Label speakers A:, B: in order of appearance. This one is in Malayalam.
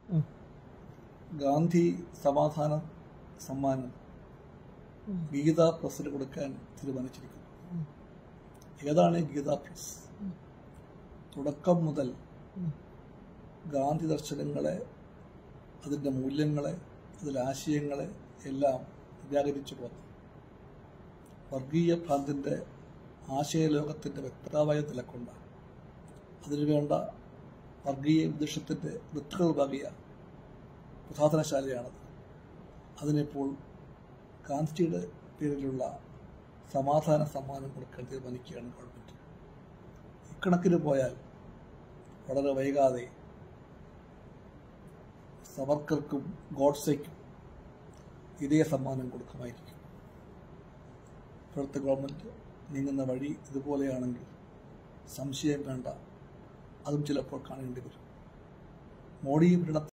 A: ഉം.
B: ഗാന്ധി സമാധാന സമ്മാനം
A: ഉം.
B: ഗീത പ്രസിന് കൊടുക്കാൻ തീരുമാനിച്ചിരിക്കുന്നു ഏതാണ് ഈ ഗീത പ്രസ് തുടക്കം മുതൽ
A: ഉം.
B: ഗാന്ധി ദർശനങ്ങളെ അതിൻ്റെ മൂല്യങ്ങളെ അതിലെ ആശയങ്ങളെ എല്ലാം നിരാകരിച്ചു പോന്നു വർഗീയ ഭ്രാന്തിൻ്റെ ആശയലോകത്തിൻ്റെ വ്യക്തമായ നിലക്കൊണ്ട അതിനുവേണ്ട വർഗീയ വിദ്വേഷത്തിൻ്റെ വിത്തുകൾ പാകിയ പ്രസാധനശാലയാണത് അതിനിപ്പോൾ ഗാന്ധിജിയുടെ പേരിലുള്ള സമാധാന സമ്മാനം കൊടുക്കാൻ തീരുമാനിക്കുകയാണ് ഗവൺമെൻറ് ഇക്കണക്കിന് പോയാൽ വളരെ വൈകാതെ സവർക്കർക്കും ഗോഡ്സേക്കും ഇതേ സമ്മാനം കൊടുക്കുമായിരിക്കും ഇപ്പോഴത്തെ ഗവൺമെൻറ് നീങ്ങുന്ന വഴി ഇതുപോലെയാണെങ്കിൽ സംശയം വേണ്ട അതും ചിലപ്പോൾ കാണേണ്ടി വരും മോഡി ഭരണ